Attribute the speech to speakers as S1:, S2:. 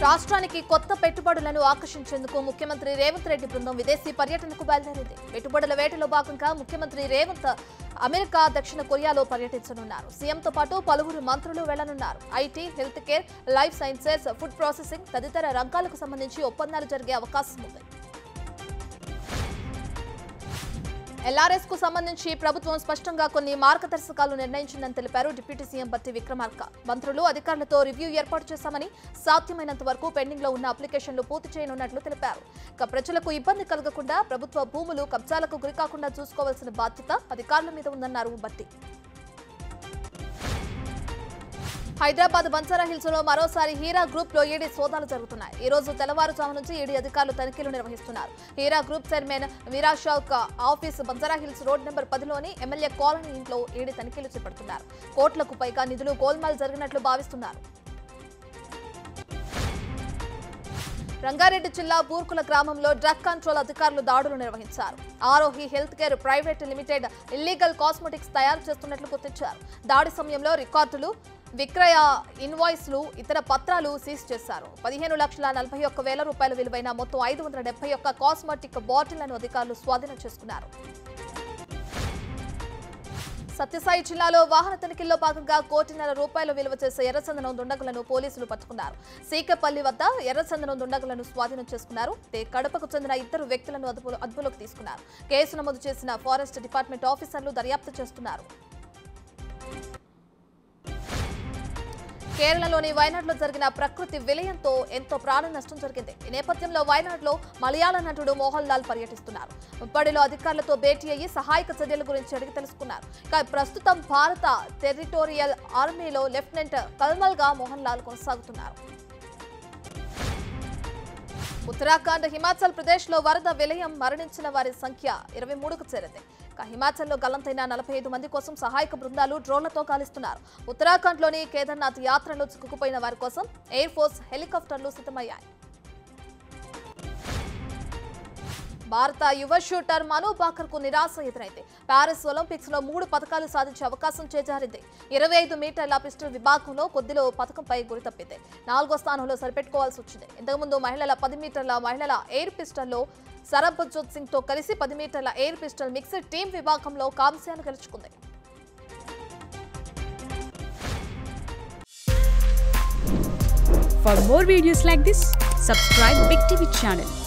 S1: రాష్ట్రానికి కొత్త పెట్టుబడులను ఆకర్షించేందుకు ముఖ్యమంత్రి రేవంత్ రెడ్డి బృందం విదేశీ పర్యటనకు బయలుదేరింది పెట్టుబడుల వేటలో భాగంగా ముఖ్యమంత్రి రేవంత్ అమెరికా దక్షిణ కొరియాలో పర్యటించనున్నారు సీఎంతో పాటు పలువురు మంత్రులు వెళ్లనున్నారు IT health care life sciences food processing తదితర రంగాలకు సంబంధించి ఒప్పందాలు జరిగే అవకాశం ఉంది ఎల్ఆర్ఎస్ కు సంబంధించి ప్రభుత్వం స్పష్టంగా కొన్ని మార్గదర్శకాలు నిర్ణయించిందని తెలిపారు డిప్యూటీ సీఎం బట్టి విక్రమార్క మంత్రులు అధికారులతో రివ్యూ ఏర్పాటు చేశామని సాధ్యమైనంత వరకు పెండింగ్ లో ఉన్న అప్లికేషన్లు పూర్తి చేయనున్నట్లు తెలిపారు ఇక ప్రజలకు ఇబ్బంది కలగకుండా ప్రభుత్వ భూములు కబ్జాలకు గురికాకుండా చూసుకోవాల్సిన బాధ్యత అధికారుల మీద ఉందన్నారు బట్టి హైదరాబాద్ బంజారా హిల్స్ లో మరోసారి హీరా గ్రూప్ లో ఈడీ సోదాలు జరుగుతున్నాయి ఈ రోజు తెల్లవారుజాము నుంచి ఈడీ అధికారులు తనిఖీలు నిర్వహిస్తున్నారు హీరా గ్రూప్ చైర్మన్ వీరాషాక్ office Banjara hills road number పదిలోని ఎమ్మెల్యే కాలనీ ఇంట్లో ఈడీ తనిఖీలు చేపడుతున్నారు కోట్లకు పైగా నిధులు గోల్మాల్ జరిగినట్లు భావిస్తున్నారు రంగారెడ్డి జిల్లా బూర్కుల గ్రామంలో డ్రగ్ కంట్రోల్ అధికారులు దాడులు నిర్వహించారు Arohi health care private limited illegal cosmetics తయారు చేస్తున్నట్లు గుర్తించారు దాడి సమయంలో రికార్డులు విక్రయ ఇన్వాయిస్లు ఇతర పత్రాలు సీజ్ చేశారు పదిహేను లక్షల నలభై ఒక్క వేల రూపాయల విలువైన మొత్తం ఐదు వందల డెబ్బై ఒక్క కాస్మెటిక్ బాటిళ్లను అధికారులు స్వాధీనం చేసుకున్నారు సత్యసాయి జిల్లాలో వాహన తనిఖీల్లో భాగంగా కోటిన్నర రూపాయల విలువ చేసే ఎర్రచందనం దుండగులను పోలీసులు పట్టుకున్నారు సీకపల్లి వద్ద ఎర్రచందనం దుండగులను స్వాధీనం చేసుకున్నారు అయితే కడపకు చెందిన ఇద్దరు వ్యక్తులను అదుపులో అదుపులోకి తీసుకున్నారు కేసు నమోదు చేసిన ఫారెస్ట్ డిపార్ట్మెంట్ ఆఫీసర్లు దర్యాప్తు చేస్తున్నారు కేరళలోని వయనాడులో జరిగిన ప్రకృతి విలయంతో ఎంతో ప్రాణ నష్టం జరిగింది ఈ నేపథ్యంలో వయనాడులో మలయాళ నటుడు మోహన్ లాల్ పర్యటిస్తున్నారు ముప్పడిలో అధికారులతో భేటీ అయ్యి సహాయక చర్యల గురించి అడిగి తెలుసుకున్నారు ఇక ప్రస్తుతం భారత టెరిటోరియల్ ఆర్మీలో లెఫ్టినెంట్ కల్మల్ గా మోహన్ లాల్ కొనసాగుతున్నారు ఉత్తరాఖండ్ హిమాచల్ ప్రదేశ్ లో వరద విలయం మరణించిన వారి సంఖ్య ఇరవై మూడుకు చేరింది ఇక హిమాచల్లో గల్లంతైన నలభై ఐదు మంది కోసం సహాయక బృందాలు డ్రోన్లతో గాలిస్తున్నారు ఉత్తరాఖండ్లోని కేదార్నాథ్ యాత్రలో చిక్కుకుపోయిన వారి కోసం ఎయిర్ ఫోర్స్ హెలికాప్టర్లు సిద్ధమయ్యాయి భారత యువ షూటర్ మను బాకర్ కు నిరాశ ఎదురైంది పారిస్ ఒలింపిక్స్ లో మూడు పథకాలు సాధించే అవకాశం చేజారింది ఇరవై ఐదు మీటర్ల పిస్టల్ విభాగంలో కొద్దిలో పథకంపై గురి తప్పింది నాలుగో స్థానంలో సరిపెట్టుకోవాల్సి వచ్చింది ఇంతకుముందు మహిళల పది మీటర్ల మహిళల ఎయిర్ పిస్టల్లో సరబ్జోత్ సింగ్ తో కలిసి పది మీటర్ల ఎయిర్ పిస్టల్ మిక్స్డ్ టీం విభాగంలో కాంస్యాన్ని గెలుచుకుంది
S2: For more videos like this, subscribe Big TV channel